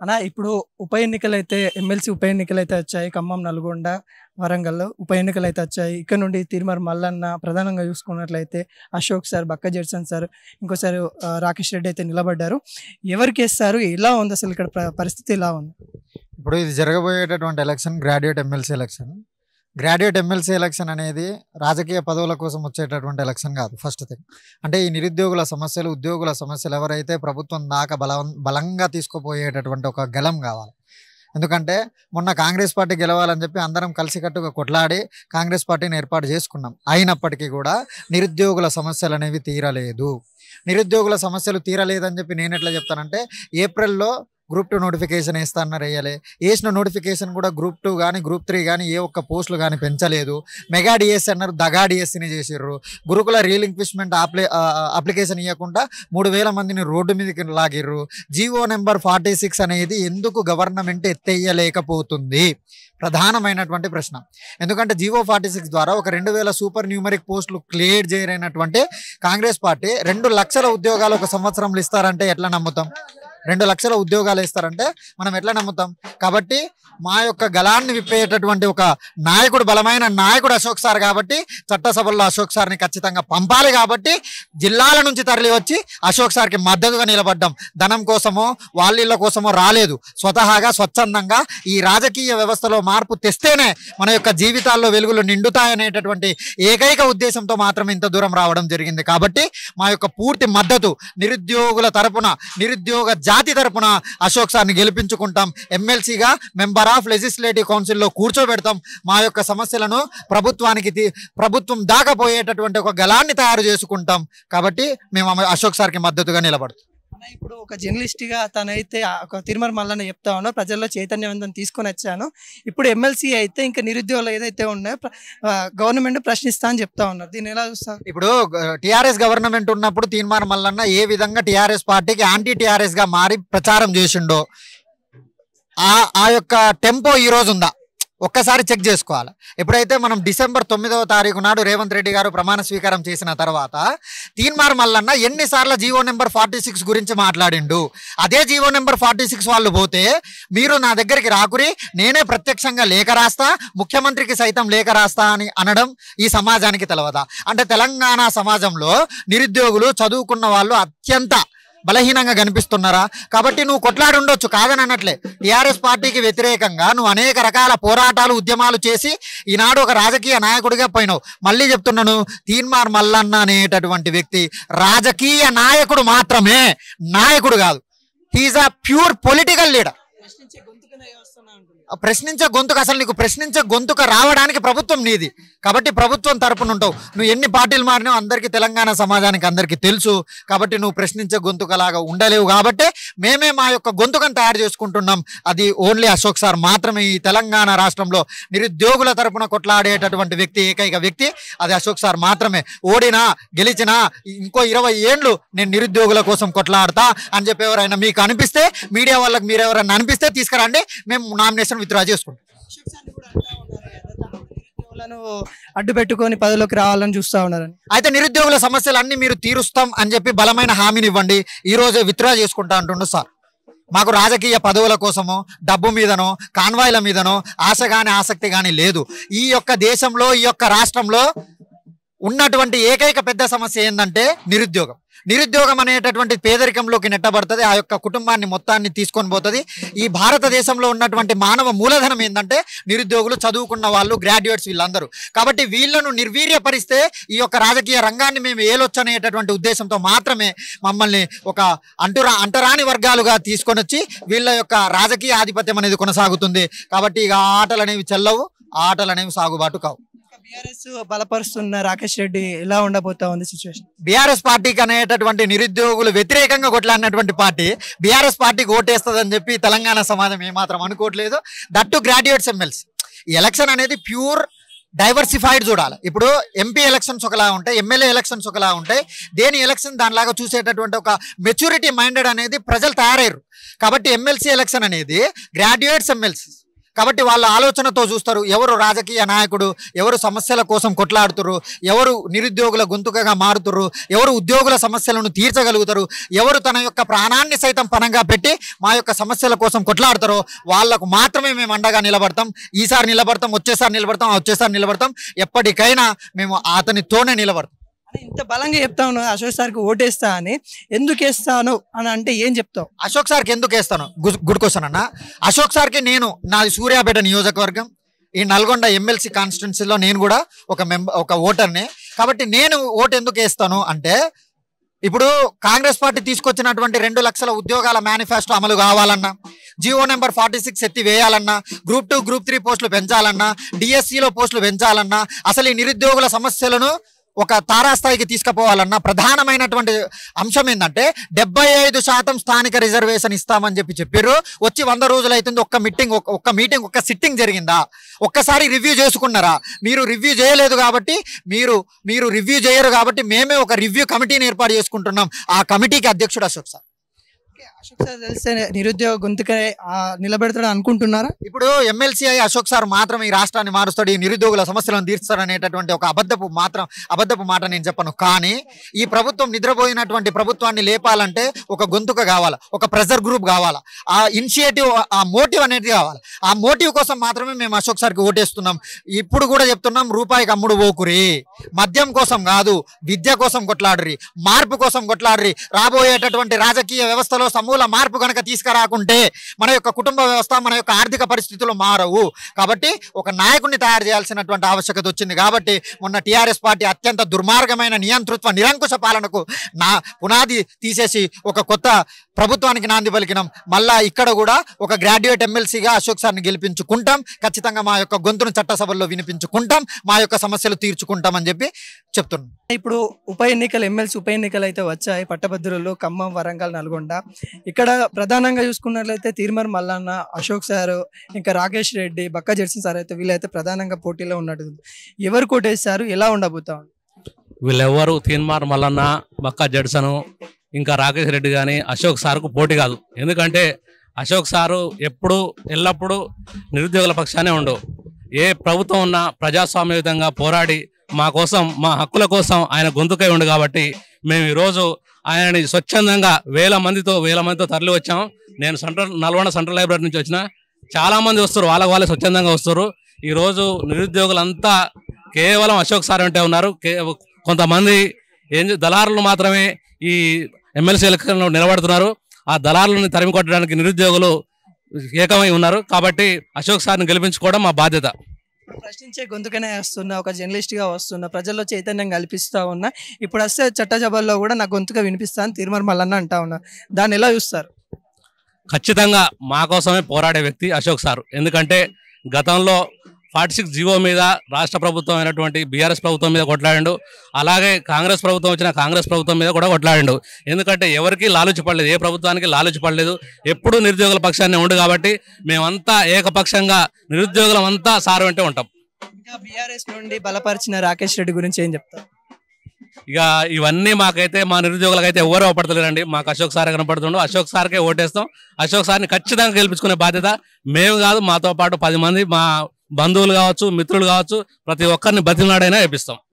అన్న ఇప్పుడు ఉప ఎన్నికలు అయితే ఎమ్మెల్సీ ఉప ఎన్నికలు అయితే వచ్చాయి ఖమ్మం నల్గొండ వరంగల్ ఉప ఎన్నికలు అయితే వచ్చాయి ఇక్కడ నుండి తిరుమల మల్లన్న ప్రధానంగా చూసుకున్నట్లయితే అశోక్ సార్ బక్క జడ్సన్ సార్ ఇంకోసారి ఆ, రాకేష్ రెడ్డి అయితే నిలబడ్డారు ఎవరికి వేస్తారు ఎలా ఉంది అసలు ఇక్కడ ప్ర- పరిస్థితి ఎలా ఉంది ఇప్పుడు ఇది జరగబోయేటటువంటి election graduate MLC election graduate MLC election అనేది రాజకీయ పదవుల కోసం వచ్చేటటువంటి ఎలక్షన్ కాదు ఫస్ట్ థింగ్ అంటే ఈ నిరుద్యోగుల సమస్యలు ఉద్యోగుల సమస్యలు ఎవరైతే ప్రభుత్వం దాకా బలం బలంగా తీసుకుపోయేటటువంటి ఒక గలం కావాలి ఎందుకంటే మొన్న కాంగ్రెస్ పార్టీ గెలవాలని చెప్పి అందరం కలిసికట్టుగా కొట్లాడి కాంగ్రెస్ పార్టీని ఏర్పాటు చేసుకున్నాం అయినప్పటికీ కూడా నిరుద్యోగుల సమస్యలు అనేవి తీరలేదు నిరుద్యోగుల సమస్యలు తీరలేదని చెప్పి నేను ఎట్లా చెప్తానంటే ఏప్రిల్లో గ్రూప్ టూ నోటిఫికేషన్ వేస్తా అన్నారు వేయాలి వేసిన నోటిఫికేషన్ కూడా గ్రూప్ టూ కానీ గ్రూప్ త్రీ కానీ ఏ ఒక్క పోస్టులు కానీ పెంచలేదు మెగా డిఎస్సి అన్నారు దగా డిఎస్సిని చేసిర్రు గురుకుల రీలింక్విష్మెంట్ అప్లై అప్లికేషన్ ఇవ్వకుండా మూడు వేల మందిని రోడ్డు మీదకి లాగిర్రు జీవో నెంబర్ ఫార్టీ సిక్స్ అనేది ఎందుకు గవర్నమెంట్ ఎత్తేయలేకపోతుంది ప్రధానమైనటువంటి ప్రశ్న ఎందుకంటే జీవో ఫార్టీ సిక్స్ ద్వారా ఒక రెండు వేల సూపర్ న్యూమరిక్ పోస్టులు క్లియర్ చేయరైనటువంటి కాంగ్రెస్ పార్టీ రెండు లక్షల ఉద్యోగాలు ఒక సంవత్సరంలో ఇస్తారంటే ఎట్లా నమ్ముతాం రెండు లక్షల ఉద్యోగాలు ఇస్తారంటే మనం ఎట్లా నమ్ముతాం కాబట్టి మా యొక్క గలాన్ని విప్పేటటువంటి ఒక నాయకుడు బలమైన నాయకుడు అశోక్ సార్ కాబట్టి చట్టసభల్లో అశోక్ సార్ని ఖచ్చితంగా పంపాలి కాబట్టి జిల్లాల నుంచి తరలి వచ్చి అశోక్ సార్కి మద్దతుగా నిలబడ్డాం ధనం కోసమో వాళ్ళ కోసమో రాలేదు స్వతహాగా స్వచ్ఛందంగా ఈ రాజకీయ వ్యవస్థలో మార్పు తెస్తేనే మన యొక్క జీవితాల్లో వెలుగులు నిండుతాయనేటటువంటి ఏకైక ఉద్దేశంతో మాత్రం ఇంత దూరం రావడం జరిగింది కాబట్టి మా యొక్క పూర్తి మద్దతు నిరుద్యోగుల తరపున నిరుద్యోగ జాతి తరపున అశోక్ సార్ని గెలిపించుకుంటాం ఎమ్మెల్సీగా మెంబర్ ఆఫ్ లెజిస్లేటివ్ కౌన్సిల్లో కూర్చోబెడతాం మా యొక్క సమస్యలను ప్రభుత్వానికి తీ- ప్రభుత్వం దాకా పోయేటటువంటి ఒక గలాన్ని తయారు చేసుకుంటాం కాబట్టి మేము అమ- అశోక్ సార్కి మద్దతుగా నిలబడతాం అన్న, ఇప్పుడు ఒక జర్నలిస్ట్ గా తనైతే ఆ ఒక తిరుమల మల్లన్న చెప్తా ఉన్నా ప్రజల్లో చైతన్యవంతం తీసుకొని వచ్చాను ఇప్పుడు ఎమ్మెల్సీ అయితే ఇంకా నిరుద్యోగులు ఏదైతే ఉన్నాయో గవర్నమెంట్ ప్రశ్నిస్తా అని చెప్తా ఉన్నారు దీన్ని ఎలా చూస్తారు ఇప్పుడు టిఆర్ఎస్ గవర్నమెంట్ ఉన్నప్పుడు తీర్మానం మల్లన్న ఏ విధంగా టిఆర్ఎస్ పార్టీకి యాంటీ టిఆర్ఎస్ గా మారి ప్రచారం చేసిండో ఆ ఆ యొక్క టెంపో ఈ రోజు ఉందా ఒక్కసారి చెక్ చేసుకోవాలి ఎప్పుడైతే మనం డిసెంబర్ తొమ్మిదవ తారీఖు నాడు రేవంత్ రెడ్డి గారు ప్రమాణ స్వీకారం చేసిన తర్వాత తీన్మార్ మల్లన్న ఎన్నిసార్లు జీవో నెంబర్ ఫార్టీ సిక్స్ గురించి మాట్లాడిండు అదే జీవో నెంబర్ ఫార్టీ సిక్స్ వాళ్ళు పోతే మీరు నా దగ్గరికి రాకురి నేనే ప్రత్యక్షంగా లేఖ రాస్తా ముఖ్యమంత్రికి సైతం లేఖ రాస్తా అని అనడం ఈ సమాజానికి తెలవదా అంటే తెలంగాణ సమాజంలో నిరుద్యోగులు చదువుకున్న వాళ్ళు అత్యంత బలహీనంగా కనిపిస్తున్నారా కాబట్టి నువ్వు కొట్లాడి ఉండొచ్చు కాదని అనట్లే టీఆర్ఎస్ పార్టీకి వ్యతిరేకంగా నువ్వు అనేక రకాల పోరాటాలు ఉద్యమాలు చేసి ఈనాడు ఒక రాజకీయ నాయకుడిగా పోయినావు మళ్ళీ చెప్తున్నాను తీన్మార్ మల్లన్న అనేటటువంటి వ్యక్తి రాజకీయ నాయకుడు మాత్రమే నాయకుడు కాదు he is a pure political leader ప్రశ్నించే గొంతుకనే వస్తున్నా అంటుంది ఆ ప్రశ్నించే గొంతుక అసలు నీకు ప్రశ్నించే గొంతుక రావడానికి ప్రభుత్వం నీది కాబట్టి ప్రభుత్వం తరపున ఉంటావు నువ్వు ఎన్ని పార్టీలు మారినావు అందరికీ తెలంగాణ సమాజానికి అందరికీ తెలుసు కాబట్టి నువ్వు ప్రశ్నించే గొంతుకలాగా ఉండలేవు కాబట్టి మేమే మా యొక్క గొంతుకను తయారు చేసుకుంటున్నాం అది ఓన్లీ అశోక్ సార్ మాత్రమే ఈ తెలంగాణ రాష్ట్రంలో నిరుద్యోగుల తరపున కొట్లాడేటటువంటి వ్యక్తి ఏకైక వ్యక్తి అది అశోక్ సార్ మాత్రమే ఓడినా గెలిచినా ఇంకో ఇరవై ఏండ్లు నేను నిరుద్యోగుల కోసం కొట్లాడతా అని చెప్పి ఎవరైనా మీకు అనిపిస్తే మీడియా వాళ్ళకి మీరు ఎవరైనా అనిపిస్తే తీసుకురండి మేము నామినేషన్ విత్డ్రా చేసుకుంటాం అశోక్ సార్ని కూడా అంటా ఉన్నారు కదా, తను నిరుద్యోగులను అడ్డు పెట్టుకొని పదవిలోకి రావాలని చూస్తా ఉన్నారని అయితే నిరుద్యోగుల సమస్యలు అన్ని మీరు తీరుస్తాం అని చెప్పి బలమైన హామీని ఇవ్వండి ఈ రోజే విత్డ్రా చేసుకుంటా అంటుండు సార్ మాకు రాజకీయ పదవుల కోసమో డబ్బు మీదనో కాన్వాయ్ల మీదనో ఆశ కానీ ఆసక్తి కానీ లేదు ఈ యొక్క దేశంలో ఈ యొక్క రాష్ట్రంలో ఉన్నటువంటి ఏకైక పెద్ద సమస్య ఏంటంటే నిరుద్యోగం నిరుద్యోగం అనేటటువంటి పేదరికంలోకి నెట్టబడుతుంది ఆ యొక్క కుటుంబాన్ని మొత్తాన్ని తీసుకొని పోతుంది ఈ భారతదేశంలో ఉన్నటువంటి మానవ మూలధనం ఏంటంటే నిరుద్యోగులు చదువుకున్న వాళ్ళు గ్రాడ్యుయేట్స్ వీళ్ళందరూ కాబట్టి వీళ్ళను నిర్వీర్యపరిస్తే ఈ యొక్క రాజకీయ రంగాన్ని మేము ఏలొచ్చు అనేటటువంటి ఉద్దేశంతో మాత్రమే మమ్మల్ని ఒక అంటురా అంటరాని వర్గాలుగా తీసుకొని వచ్చి వీళ్ళ యొక్క రాజకీయ ఆధిపత్యం అనేది కొనసాగుతుంది కాబట్టి ఇక ఆ ఆటలు అనేవి చెల్లవు ఆ ఆటలు అనేవి సాగుబాటు కావు బీఆర్ఎస్ బలపరుస్తున్న రాకేష్ రెడ్డి ఎలా ఉండబోతా ఉంది సిచ్యువేషన్ బీఆర్ఎస్ పార్టీకి అనేటటువంటి నిరుద్యోగులు వ్యతిరేకంగా కొట్లాడినటువంటి పార్టీ బీఆర్ఎస్ పార్టీకి ఓటేస్తుందని చెప్పి తెలంగాణ సమాజం ఏమాత్రం అనుకోవట్లేదు దట్టు గ్రాడ్యుయేట్స్ ఎమ్మెల్సీ ఈ ఎలక్షన్ అనేది ప్యూర్ డైవర్సిఫైడ్ చూడాలి ఇప్పుడు ఎంపీ ఎలక్షన్స్ ఒకలా ఉంటాయి ఎమ్మెల్యే ఎలక్షన్స్ ఒకలా ఉంటాయి దేని ఎలక్షన్ దానిలాగా చూసేటటువంటి ఒక మెచ్యూరిటీ మైండెడ్ అనేది ప్రజలు తయారయ్యారు కాబట్టి ఎమ్మెల్సీ ఎలక్షన్ అనేది గ్రాడ్యుయేట్స్ ఎమ్మెల్సీ కాబట్టి వాళ్ళ ఆలోచనతో చూస్తారు ఎవరు రాజకీయ నాయకుడు ఎవరు సమస్యల కోసం కొట్లాడుతురు ఎవరు నిరుద్యోగుల గొంతుకగా మారుతురు ఎవరు ఉద్యోగుల సమస్యలను తీర్చగలుగుతారు ఎవరు తన యొక్క ప్రాణాన్ని సైతం పనంగా పెట్టి మా యొక్క సమస్యల కోసం కొట్లాడతారో వాళ్ళకు మాత్రమే మేము అండగా నిలబడతాం ఈసారి నిలబడతాం వచ్చేసారి నిలబడతాం ఆ వచ్చేసారి నిలబడతాం ఎప్పటికైనా మేము అతనితోనే నిలబడతాం అని ఇంత బలంగా చెప్తా ఉన్నావు అశోక్ సార్కి ఓటేస్తా అని ఎందుకు వేస్తాను అని అంటే ఏం చెప్తావు అశోక్ సార్కి ఎందుకు వేస్తాను గు- గుడ్ క్వశ్చన్ అన్న అశోక్ సార్కి నేను నాది సూర్యాపేట నియోజకవర్గం ఈ నల్గొండ ఎమ్మెల్సీ కాన్స్టిట్యున్సీలో నేను కూడా ఒక మెంబర్ ఒక ఓటర్ని కాబట్టి నేను ఓటు ఎందుకు వేస్తాను అంటే ఇప్పుడు కాంగ్రెస్ పార్టీ తీసుకొచ్చినటువంటి రెండు లక్షల ఉద్యోగాల మేనిఫెస్టో అమలు కావాలన్నా జియో నెంబర్ ఫార్టీ సిక్స్ ఎత్తి వేయాలన్నా గ్రూప్ టూ గ్రూప్ త్రీ పోస్టులు పెంచాలన్నా డిఎస్సిలో పోస్టులు పెంచాలన్నా అసలు ఈ నిరుద్యోగుల సమస్యలను ఒక తారాస్థాయికి తీసుకుపోవాలన్న ప్రధానమైనటువంటి అంశం ఏంటంటే డెబ్బై ఐదు శాతం స్థానిక రిజర్వేషన్ ఇస్తామని చెప్పి చెప్పారు వచ్చి వంద రోజులు అవుతుంది ఒక్క మీటింగ్ ఒక్క- ఒక్క మీటింగ్ ఒక్క సిట్టింగ్ జరిగిందా ఒక్కసారి రివ్యూ చేసుకున్నారా మీరు రివ్యూ చేయలేదు కాబట్టి మీరు మీరు రివ్యూ చేయరు కాబట్టి మేమే ఒక రివ్యూ కమిటీని ఏర్పాటు చేసుకుంటున్నాం ఆ కమిటీకి అధ్యక్షుడు అశోక్ సార్ అశోక్ సార్ తెలిస్తే నిరుద్యోగ గొంతుకే నిలబెడతాడు అనుకుంటున్నారా ఇప్పుడు ఎమ్మెల్సీ అయి అశోక్ సార్ మాత్రం ఈ రాష్ట్రాన్ని మారుస్తాడు ఈ నిరుద్యోగుల సమస్యలను తీరుస్తాడు అనేటటువంటి ఒక అబద్ధపు మాత్రం అబద్ధపు మాట నేను చెప్పను కానీ ఈ ప్రభుత్వం నిద్రపోయినటువంటి ప్రభుత్వాన్ని లేపాలంటే ఒక గొంతుక కావాలా ఒక ప్రెజర్ గ్రూప్ కావాలా ఆ ఇనిషియేటివ్ ఆ మోటివ్ అనేది కావాలి ఆ మోటివ్ కోసం మాత్రమే మేము అశోక్ సార్కి ఓటేస్తున్నాం ఇప్పుడు కూడా చెప్తున్నాం రూపాయికి అమ్ముడు పోకురి మద్యం కోసం కాదు విద్య కోసం కొట్లాడరి మార్పు కోసం కొట్లాడరి రాబోయేటటువంటి రాజకీయ వ్యవస్థలో సమూల మార్పు కనుక తీసుకురాకుంటే మన యొక్క కుటుంబ వ్యవస్థ మన యొక్క ఆర్థిక పరిస్థితులు మారవు కాబట్టి ఒక నాయకుడిని తయారు చేయాల్సినటువంటి ఆవశ్యకత వచ్చింది కాబట్టి మొన్న టిఆర్ఎస్ పార్టీ అత్యంత దుర్మార్గమైన నియంతృత్వ నిరంకుశ పాలనకు నా పునాది తీసేసి ఒక కొత్త ప్రభుత్వానికి నాంది పలికినాం మళ్ళా ఇక్కడ కూడా ఒక గ్రాడ్యుయేట్ ఎమ్మెల్సీగా అశోక్ సార్ని గెలిపించుకుంటాం ఖచ్చితంగా మా యొక్క గొంతును చట్టసభల్లో వినిపించుకుంటాం మా యొక్క సమస్యలు తీర్చుకుంటాం అని చెప్పి చెప్తున్నాం ఇప్పుడు ఉప ఎన్నికలు ఎమ్మెల్సీ ఉప ఎన్నికలు అయితే వచ్చాయి పట్టభద్రులు ఖమ్మం వరంగల్ నల్గొండ ఇక్కడ ప్రధానంగా చూసుకున్నట్లయితే తీర్మర్ మల్లన్న అశోక్ సార్ ఇంకా రాకేష్ రెడ్డి బక్క జెర్సన్ సార్ అయితే వీళ్ళైతే ప్రధానంగా పోటీలో ఉన్నట్టు ఎవరు కోటేస్తారు ఎలా ఉండబోతా ఉంది? వీళ్ళెవ్వరు తీన్మార్ మల్లన్న బక్క జడ్సను ఇంకా రాకేష్ రెడ్డి కానీ అశోక్ సార్కు పోటీ కాదు ఎందుకంటే అశోక్ సారు ఎప్పుడు ఎల్లప్పుడూ నిరుద్యోగుల పక్షానే ఉండు ఏ ప్రభుత్వం ఉన్నా ప్రజాస్వామ్యయుతంగా పోరాడి మా కోసం మా హక్కుల కోసం ఆయన గొంతుకై ఉండు కాబట్టి మేము ఈరోజు ఆయనని స్వచ్ఛందంగా వేల మందితో వేల మందితో తరలి వచ్చాం నేను సెంట్రల్ నల్గొండ సెంట్రల్ లైబ్రరీ నుంచి వచ్చిన చాలా మంది వస్తారు వాళ్ళకి వాళ్ళే స్వచ్ఛందంగా వస్తారు ఈరోజు నిరుద్యోగులంతా కేవలం అశోక్ సార్ అంటే ఉన్నారు కే- కొంతమంది ఏం చే- దళారులు మాత్రమే ఈ ఎమ్మెల్సీ ఎలక్షన్లో నిలబడుతున్నారు ఆ దళారులను తరిమి కొట్టడానికి నిరుద్యోగులు ఏకమై ఉన్నారు కాబట్టి అశోక్ సార్ని గెలిపించుకోవడం మా బాధ్యత ప్రశ్నించే గొంతుకనే వస్తున్నా ఒక జర్నలిస్ట్ గా వస్తున్నా ప్రజల్లో చైతన్యం కల్పిస్తా ఉన్నా ఇప్పుడు వస్తే చట్టసభల్లో కూడా నా గొంతుగా వినిపిస్తా అని తీర్మర్ మల్లన్న అంటా ఉన్నా దాన్ని ఎలా చూస్తారు ఖచ్చితంగా మా కోసమే పోరాడే వ్యక్తి అశోక్ సార్ ఎందుకంటే గతంలో ఫార్టీ సిక్స్ జీవో మీద రాష్ట్ర ప్రభుత్వం అయినటువంటి బీఆర్ఎస్ ప్రభుత్వం మీద కొట్లాడిండు అలాగే కాంగ్రెస్ ప్రభుత్వం వచ్చిన కాంగ్రెస్ ప్రభుత్వం మీద కూడా కొట్లాడిండు ఎందుకంటే ఎవరికి లాలుచి పడలేదు ఏ ప్రభుత్వానికి లాలుచి పడలేదు ఎప్పుడూ నిరుద్యోగుల పక్షాన్ని ఉండు కాబట్టి మేమంతా ఏకపక్షంగా నిరుద్యోగులం అంతా సార్ వెంటే ఉంటాం ఇంకా బీఆర్ఎస్ నుండి బలపరిచిన రాకేష్ రెడ్డి గురించి ఏం చెప్తారు ఇక ఇవన్నీ మాకైతే మా నిరుద్యోగులకైతే ఎవరు అవపడతలేరండి మాకు అశోక్ సార్ కనపడుతుండు అశోక్ సార్కే ఓటేస్తాం అశోక్ సార్ని ఖచ్చితంగా గెలిపించుకునే బాధ్యత మేము కాదు మాతో పాటు పది మంది మా బంధువులు కావచ్చు మిత్రులు కావచ్చు ప్రతి ఒక్కరిని బతిమలాడైనా వేపిస్తాం